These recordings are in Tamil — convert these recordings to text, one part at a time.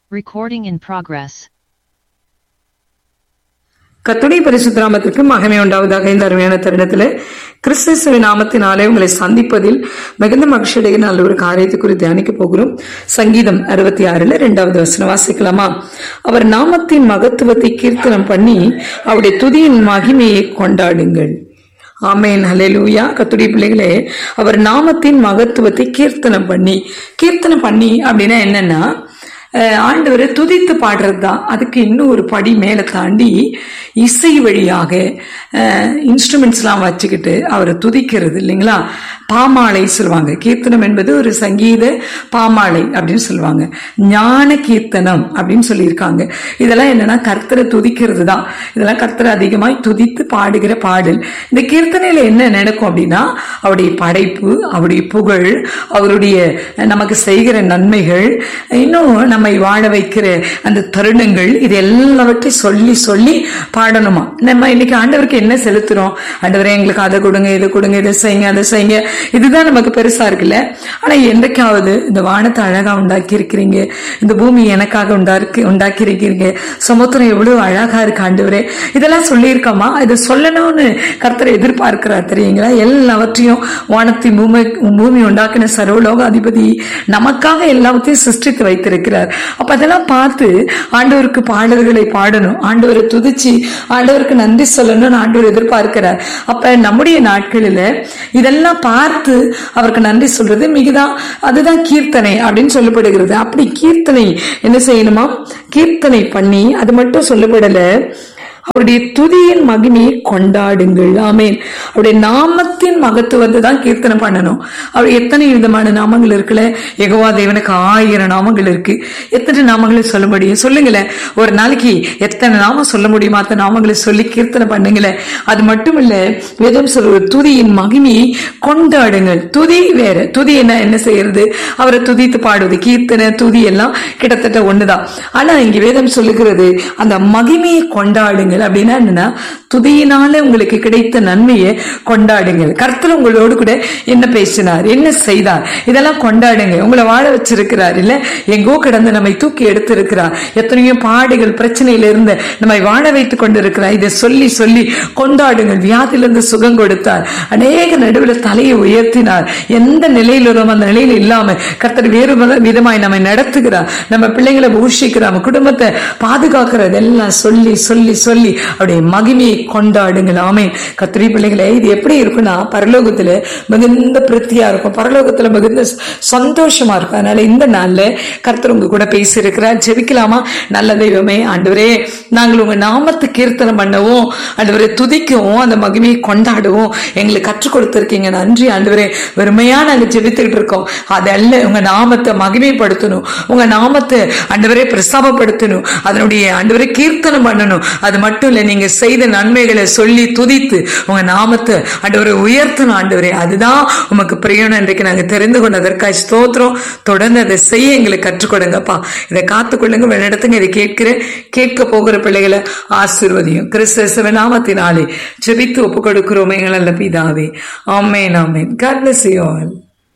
Recording in progress. கத்துடைய பரிசுத்த நாமத்திற்கு மகிமை உண்டாவதாக இந்த அருமையான தருணத்தில் கிறிஸ்துவின் நாமத்தினாலே உங்களை சந்திப்பதில் மிகுந்த மகிழ்ச்சியுடைய நல்ல ஒரு காரியத்தை குறித்து தியானிக்க போகிறோம் சங்கீதம் அறுபத்தி ஆறுல இரண்டாவது வசனம் வாசிக்கலாமா அவர் நாமத்தின் மகத்துவத்தை கீர்த்தனம் பண்ணி அவருடைய துதியின் மகிமையை கொண்டாடுங்கள் ஆமேன் ஹalleluya கத்துடைய பிள்ளைகளே அவர் நாமத்தின் மகத்துவத்தை கீர்த்தனம் பண்ணி கீர்த்தனம் பண்ணி அப்படின்னா என்னன்னா அஹ் ஆண்டவரை துதித்து பாடுறது தான் அதுக்கு இன்னும் ஒரு படி மேலே தாண்டி இசை வழியாக இன்ஸ்ட்ருமெண்ட்ஸ்லாம் வச்சுக்கிட்டு அவரை துதிக்கிறது இல்லைங்களா பாமாலை சொல்லுவாங்க கீர்த்தனம் என்பது ஒரு சங்கீத பாமாலை அப்படின்னு சொல்லுவாங்க ஞான கீர்த்தனம் அப்படின்னு சொல்லியிருக்காங்க இதெல்லாம் என்னன்னா கர்த்தரை துதிக்கிறது தான் இதெல்லாம் கர்த்தரை அதிகமாய் துதித்து பாடுகிற பாடல் இந்த கீர்த்தனையில என்ன நடக்கும் அப்படின்னா அவருடைய படைப்பு அவருடைய புகழ் அவருடைய நமக்கு செய்கிற நன்மைகள் இன்னும் நம்மை வாழ வைக்கிற அந்த தருணங்கள் இது எல்லாவற்றையும் சொல்லி சொல்லி பாடணுமா நம்ம இன்னைக்கு ஆண்டவருக்கு என்ன செலுத்துறோம் ஆண்டவரே எங்களுக்கு அதை கொடுங்க இதை கொடுங்க இதை செய்யுங்க அதை செய்யுங்க இதுதான் நமக்கு பெருசா இருக்குல்ல ஆனா என்றைக்காவது இந்த வானத்தை அழகா உண்டாக்கி இருக்கிறீங்க இந்த பூமி எனக்காக உண்டாக்கி உண்டாக்கி இருக்கீங்க சமுத்திரம் எவ்வளவு அழகா இருக்கு ஆண்டவரே இதெல்லாம் சொல்லியிருக்கோமா இதை சொல்லணும்னு கர்த்தரை எதிர்பார்க்கிறார் தெரியுங்களா எல்லாவற்றையும் வானத்தின் பூமி பூமி உண்டாக்கின சர்வலோக அதிபதி நமக்காக எல்லாவற்றையும் சிருஷ்டித்து வைத்திருக்கிறார் அப்ப அதெல்லாம் பார்த்து ஆண்டவருக்கு பாடல்களை பாடணும் ஆண்டவரை துதிச்சு ஆண்டவருக்கு நன்றி சொல்லணும்னு ஆண்டவர் எதிர்பார்க்கிறார் அப்ப நம்முடைய நாட்களில இதெல்லாம் பார்த்து அவருக்கு நன்றி சொல்றது மிகுதான் அதுதான் கீர்த்தனை அப்படின்னு சொல்லப்படுகிறது அப்படி கீர்த்தனை என்ன செய்யணுமா கீர்த்தனை பண்ணி அது மட்டும் சொல்லப்படல அவருடைய துதியின் மகிமையை கொண்டாடுங்கள் ஆமேன் அவருடைய நாமத்தின் மகத்துவத்தை தான் கீர்த்தனை பண்ணணும் அவர் எத்தனை விதமான நாமங்கள் இருக்குல்ல எகவா தேவனுக்கு ஆயிரம் நாமங்கள் இருக்கு எத்தனை நாமங்களை சொல்ல முடியும் சொல்லுங்களேன் ஒரு நாளைக்கு எத்தனை நாமம் சொல்ல முடியுமா அத்தனை நாமங்களை சொல்லி கீர்த்தனை பண்ணுங்களேன் அது மட்டும் இல்ல வேதம் சொல்ற துதியின் மகிமையை கொண்டாடுங்கள் துதி வேற துதி என்ன என்ன செய்யறது அவரை துதித்து பாடுவது கீர்த்தனை துதி எல்லாம் கிட்டத்தட்ட ஒண்ணுதான் ஆனா இங்க வேதம் சொல்லுகிறது அந்த மகிமையை கொண்டாடுங்கள் அப்படின்னா என்னன்னா துதியினால உங்களுக்கு கிடைத்த நன்மையை கொண்டாடுங்கள் கர்த்தர் உங்களோடு கூட என்ன பேசினார் என்ன செய்தார் இதெல்லாம் கொண்டாடுங்க உங்களை வாழ வச்சிருக்கிறார் இல்ல எங்கோ கிடந்து நம்மை தூக்கி எடுத்திருக்கிறார் எத்தனையோ பாடுகள் பிரச்சனையில இருந்து நம்மை வாழ வைத்துக் கொண்டிருக்கிறார் இதை சொல்லி சொல்லி கொண்டாடுங்கள் வியாதியிலிருந்து சுகம் கொடுத்தார் அநேக நடுவில் தலையை உயர்த்தினார் எந்த நிலையில் இருக்கிறோம் அந்த நிலையில் இல்லாம கர்த்தர் வேறு வித- விதமாய் நம்மை நடத்துகிறார் நம்ம பிள்ளைங்களை பூஷிக்கிறார் நம்ம குடும்பத்தை பாதுகாக்கிறது எல்லாம் சொல்லி சொல்லி சொல்லி அவருடைய மகிமையை கொண்டாடுங்கள் ஆமே கத்திரி பிள்ளைகளே இது எப்படி இருக்குன்னா பரலோகத்துல மிகுந்த பிரித்தியா இருக்கும் பரலோகத்துல மிகுந்த ச- சந்தோஷமா இருக்கும் அதனால இந்த நாள்ல கர்த்தர் உங்க கூட பேசியிருக்கிறார் ஜெபிக்கலாமா நல்ல தெய்வமே ஆண்டவரே நாங்கள் உங்க நாமத்தை கீர்த்தனம் பண்ணவும் ஆண்டவரை துதிக்கவும் அந்த மகிமையை கொண்டாடுவோம் எங்களுக்கு கற்றுக் கொடுத்திருக்கீங்க நன்றி ஆண்டவரே வெறுமையா நாங்க ஜெபித்துக்கிட்டு இருக்கோம் அதல்ல உங்க நாமத்தை மகிமைப்படுத்தணும் உங்க நாமத்தை ஆண்டவரே பிரசவப்படுத்தணும் அதனுடைய ஆண்டவரை கீர்த்தனம் பண்ணணும் அது மட்டும் இல்ல நீங்க செய்த நன்மைகளை சொல்லி துதித்து உங்க நாமத்தை ஆண்டவரை உயர்த்தணும் ஆண்டவரே அதுதான் உமக்கு பிரியணும் இன்றைக்கு நாங்க தெரிந்து கொண்டதற்காக ஸ்தோத்திரம் தொடர்ந்து அதை செய்ய எங்களுக்கு கற்றுக் கொடுங்கப்பா இதை காத்துக்கொள்ளுங்க வெளிநடத்துங்க இதை கேட்கிற கேட்க போகிற பிள்ளைகளை ஆசிர்வதியும் கிறிஸ்தவ நாமத்தினாலே ஜெபித்து ஒப்பு கொடுக்கிறோம் எங்கள் நல்ல பிதாவே ஆமேன் ஆமேன் God bless you all.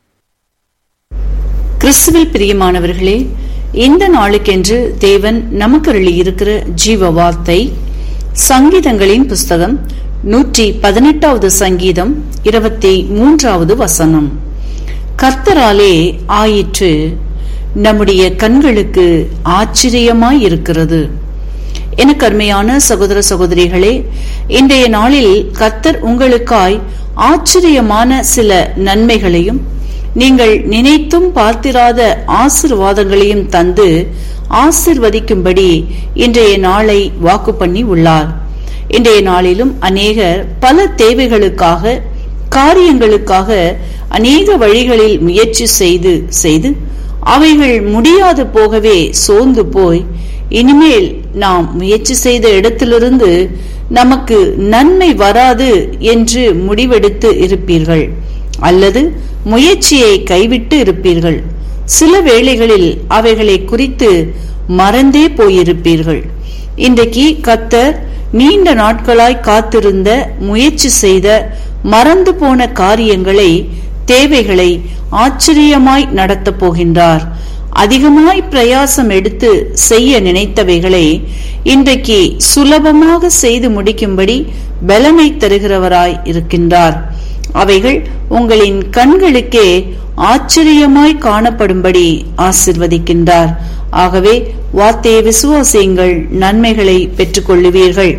கிறிஸ்துவில் பிரியமானவர்களே இந்த நாளுக்கென்று தேவன் நமக்கு இருக்கிற ஜீவ வார்த்தை சங்கீதங்களின் புஸ்தகம் நூற்றி பதினெட்டாவது சங்கீதம் இருபத்தி மூன்றாவது வசனம் கர்த்தராலே ஆயிற்று நம்முடைய கண்களுக்கு ஆச்சரியமாய் இருக்கிறது எனக்கு அருமையான சகோதர சகோதரிகளே இன்றைய நாளில் கர்த்தர் உங்களுக்காய் ஆச்சரியமான சில நன்மைகளையும் நீங்கள் நினைத்தும் பார்த்திராத ஆசிர்வாதங்களையும் தந்து ஆசிர்வதிக்கும்படி இன்றைய நாளை வாக்கு பண்ணி உள்ளார் இன்றைய நாளிலும் அநேகர் பல தேவைகளுக்காக காரியங்களுக்காக அநேக வழிகளில் முயற்சி செய்து செய்து அவைகள் முடியாது போகவே சோர்ந்து போய் இனிமேல் நாம் முயற்சி செய்த இடத்திலிருந்து நமக்கு நன்மை வராது என்று முடிவெடுத்து இருப்பீர்கள் அல்லது முயற்சியை கைவிட்டு இருப்பீர்கள் சில வேளைகளில் அவைகளை குறித்து மறந்தே போயிருப்பீர்கள் இன்றைக்கு கத்தர் நீண்ட நாட்களாய் காத்திருந்த முயற்சி செய்த மறந்து போன காரியங்களை தேவைகளை ஆச்சரியமாய் நடத்தப் போகின்றார் அதிகமாய் பிரயாசம் எடுத்து செய்ய நினைத்தவைகளை இன்றைக்கு சுலபமாக செய்து முடிக்கும்படி பலனை தருகிறவராய் இருக்கின்றார் அவைகள் உங்களின் கண்களுக்கே ஆச்சரியமாய் காணப்படும்படி ஆசிர்வதிக்கின்றார் ஆகவே வார்த்தையை விசுவாசியுங்கள் நன்மைகளை பெற்றுக்கொள்ளுவீர்கள்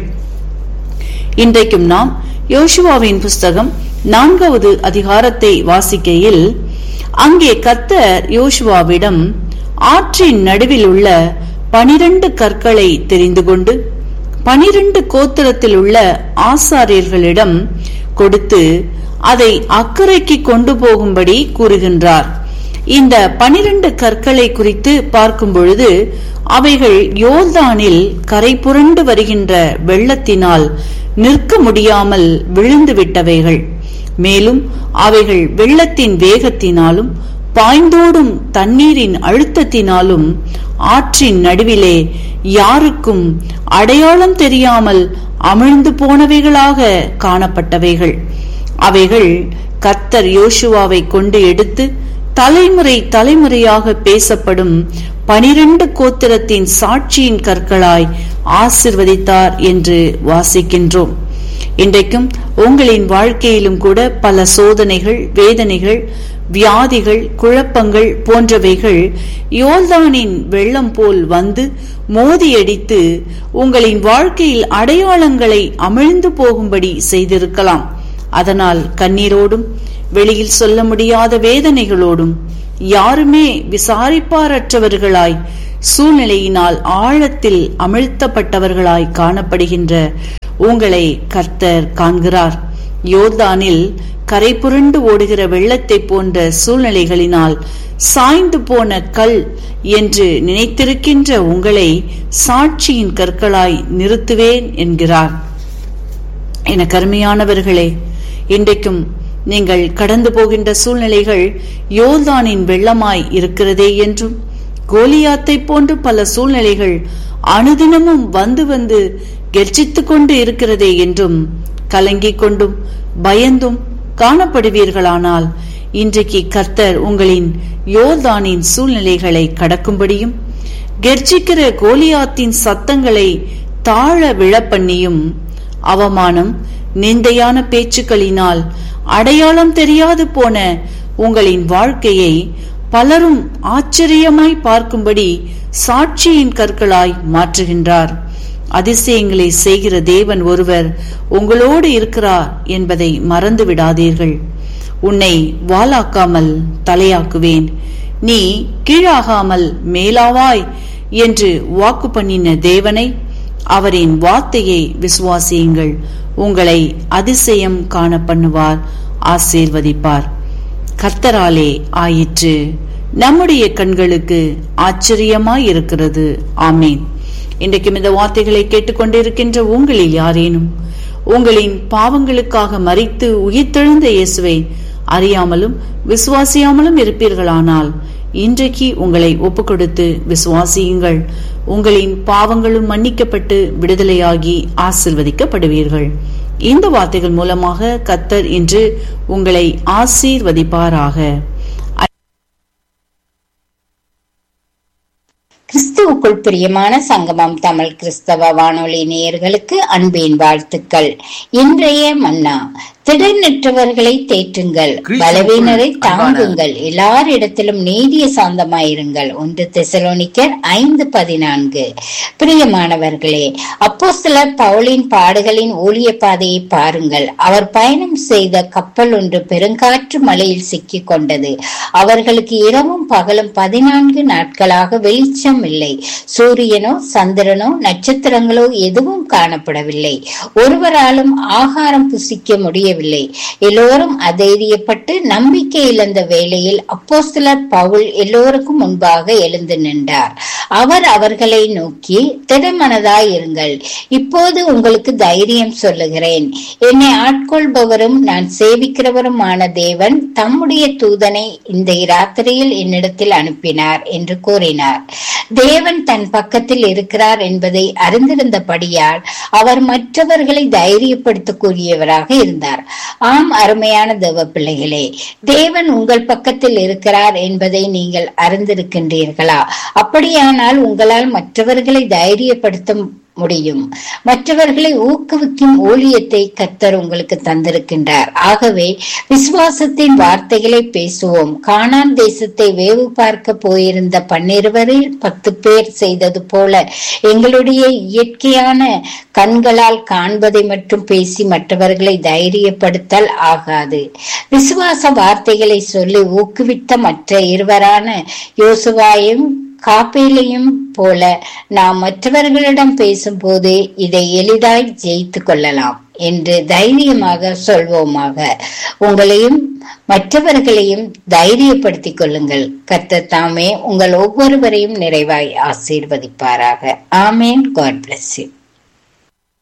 இன்றைக்கும் நாம் யோசுவாவின் புஸ்தகம் நான்காவது அதிகாரத்தை வாசிக்கையில் அங்கே கர்த்தர் யோசுவாவிடம் ஆற்றின் நடுவில் உள்ள பனிரண்டு கற்களை தெரிந்து கொண்டு பனிரண்டு கோத்திரத்தில் உள்ள ஆசாரியர்களிடம் கொடுத்து அதை அக்கறைக்கு கொண்டு போகும்படி கூறுகின்றார் இந்த பனிரண்டு கற்களை குறித்து பார்க்கும் பொழுது அவைகள் யோர்தானில் கரை புரண்டு வருகின்ற வெள்ளத்தினால் நிற்க முடியாமல் விழுந்து விட்டவைகள் மேலும் அவைகள் வெள்ளத்தின் வேகத்தினாலும் பாய்ந்தோடும் தண்ணீரின் அழுத்தத்தினாலும் ஆற்றின் நடுவிலே யாருக்கும் அடையாளம் தெரியாமல் அமிழ்ந்து போனவைகளாக காணப்பட்டவைகள் அவைகள் கர்த்தர் யோசுவாவை கொண்டு எடுத்து தலைமுறை தலைமுறையாக பேசப்படும் பனிரெண்டு கோத்திரத்தின் சாட்சியின் கற்களாய் ஆசிர்வதித்தார் என்று வாசிக்கின்றோம் இன்றைக்கும் உங்களின் வாழ்க்கையிலும் கூட பல சோதனைகள் வேதனைகள் வியாதிகள் குழப்பங்கள் போன்றவைகள் யோல்தானின் வெள்ளம் போல் வந்து மோதியடித்து உங்களின் வாழ்க்கையில் அடையாளங்களை அமிழ்ந்து போகும்படி செய்திருக்கலாம் அதனால் கண்ணீரோடும் வெளியில் சொல்ல முடியாத வேதனைகளோடும் யாருமே விசாரிப்பாரற்றவர்களாய் சூழ்நிலையினால் ஆழத்தில் அமிழ்த்தப்பட்டவர்களாய் காணப்படுகின்ற உங்களை கர்த்தர் காண்கிறார் யோர்தானில் கரை புரண்டு ஓடுகிற வெள்ளத்தை போன்ற சூழ்நிலைகளினால் சாய்ந்து போன கல் என்று நினைத்திருக்கின்ற உங்களை சாட்சியின் கற்களாய் நிறுத்துவேன் என்கிறார் என கருமையானவர்களே இன்றைக்கும் நீங்கள் கடந்து போகின்ற சூழ்நிலைகள் யோர்தானின் வெள்ளமாய் இருக்கிறதே என்றும் கோலியாத்தை போன்று பல சூழ்நிலைகள் அனுதினமும் வந்து வந்து கெர்ச்சித்துக் கொண்டு இருக்கிறதே என்றும் கலங்கிக் கொண்டும் பயந்தும் காணப்படுவீர்களானால் இன்றைக்கு கர்த்தர் உங்களின் யோர்தானின் சூழ்நிலைகளை கடக்கும்படியும் கெர்ச்சிக்கிற கோலியாத்தின் சத்தங்களை தாழ விழப்பண்ணியும் அவமானம் நிந்தையான பேச்சுக்களினால் அடையாளம் தெரியாது போன உங்களின் வாழ்க்கையை பலரும் ஆச்சரியமாய் பார்க்கும்படி சாட்சியின் கற்களாய் மாற்றுகின்றார் அதிசயங்களை செய்கிற தேவன் ஒருவர் உங்களோடு இருக்கிறார் என்பதை மறந்து விடாதீர்கள் உன்னை வாலாக்காமல் தலையாக்குவேன் நீ கீழாகாமல் மேலாவாய் என்று வாக்கு பண்ணின தேவனை அவரின் வார்த்தையை விசுவாசியுங்கள் உங்களை அதிசயம் காண பண்ணுவார் ஆசீர்வதிப்பார் கர்த்தராலே ஆயிற்று நம்முடைய கண்களுக்கு ஆச்சரியமாய் இருக்கிறது ஆமேன் இன்றைக்கும் இந்த வார்த்தைகளை கேட்டுக்கொண்டிருக்கின்ற உங்களில் யாரேனும் உங்களின் பாவங்களுக்காக மறித்து உயிர்த்தெழுந்த இயேசுவை அறியாமலும் விசுவாசியாமலும் இருப்பீர்களானால் இன்றைக்கு உங்களை ஒப்புக்கொடுத்து விசுவாசியுங்கள் உங்களின் பாவங்களும் மன்னிக்கப்பட்டு விடுதலையாகி ஆசிர்வதிக்கப்படுவீர்கள் இந்த வார்த்தைகள் மூலமாக கத்தர் இன்று உங்களை ஆசீர்வதிப்பாராக கிறிஸ்துவுக்குள் பிரியமான சங்கமம் தமிழ் கிறிஸ்தவ வானொலி நேயர்களுக்கு அன்பின் வாழ்த்துக்கள் இன்றைய மன்னா திடனற்றவர்களை தேற்றுங்கள் பலவீனரை தாங்குங்கள் எல்லாரிடத்திலும் நீதிய சாந்தமாயிருங்கள் ஒன்று தெசலோனிக்கர் ஐந்து பதினான்கு பிரியமானவர்களே அப்போ சிலர் பவுலின் பாடுகளின் ஊழிய பாதையை பாருங்கள் அவர் பயணம் செய்த கப்பல் ஒன்று பெருங்காற்று மலையில் சிக்கிக் கொண்டது அவர்களுக்கு இரவும் பகலும் பதினான்கு நாட்களாக வெளிச்சம் இல்லை சூரியனோ சந்திரனோ நட்சத்திரங்களோ எதுவும் காணப்படவில்லை ஒருவராலும் ஆகாரம் புசிக்க முடிய முடியவில்லை எல்லோரும் அதைரியப்பட்டு நம்பிக்கை இழந்த வேளையில் அப்போஸ்தலர் பவுல் எல்லோருக்கும் முன்பாக எழுந்து நின்றார் அவர் அவர்களை நோக்கி திடமனதாய் இருங்கள் இப்போது உங்களுக்கு தைரியம் சொல்லுகிறேன் என்னை ஆட்கொள்பவரும் நான் சேவிக்கிறவருமான தேவன் தம்முடைய தூதனை இந்த ராத்திரியில் என்னிடத்தில் அனுப்பினார் என்று கூறினார் தேவன் தன் பக்கத்தில் இருக்கிறார் என்பதை அறிந்திருந்தபடியால் அவர் மற்றவர்களை தைரியப்படுத்தக்கூடியவராக இருந்தார் ஆம் அருமையான தேவ பிள்ளைகளே தேவன் உங்கள் பக்கத்தில் இருக்கிறார் என்பதை நீங்கள் அறிந்திருக்கின்றீர்களா அப்படியானால் உங்களால் மற்றவர்களை தைரியப்படுத்த முடியும் மற்றவர்களை ஊக்குவிக்கும் ஊழியத்தை கத்தர் உங்களுக்கு தந்திருக்கின்றார் ஆகவே விசுவாசத்தின் வார்த்தைகளை பேசுவோம் கானான் தேசத்தை வேவு பார்க்க போயிருந்த பன்னிருவரில் பத்து பேர் செய்தது போல எங்களுடைய இயற்கையான கண்களால் காண்பதை மட்டும் பேசி மற்றவர்களை தைரியப்படுத்தல் ஆகாது விசுவாச வார்த்தைகளை சொல்லி ஊக்குவித்த மற்ற இருவரான யோசுவாயும் காப்பேலையும் போல நாம் மற்றவர்களிடம் பேசும்போது இதை எளிதாய் ஜெயித்து கொள்ளலாம் என்று தைரியமாக சொல்வோமாக உங்களையும் மற்றவர்களையும் தைரியப்படுத்திக் கொள்ளுங்கள் கர்த்தர் தாமே உங்கள் ஒவ்வொருவரையும் நிறைவாய் ஆசீர்வதிப்பாராக ஆமேன் காட் பிளஸ் யூ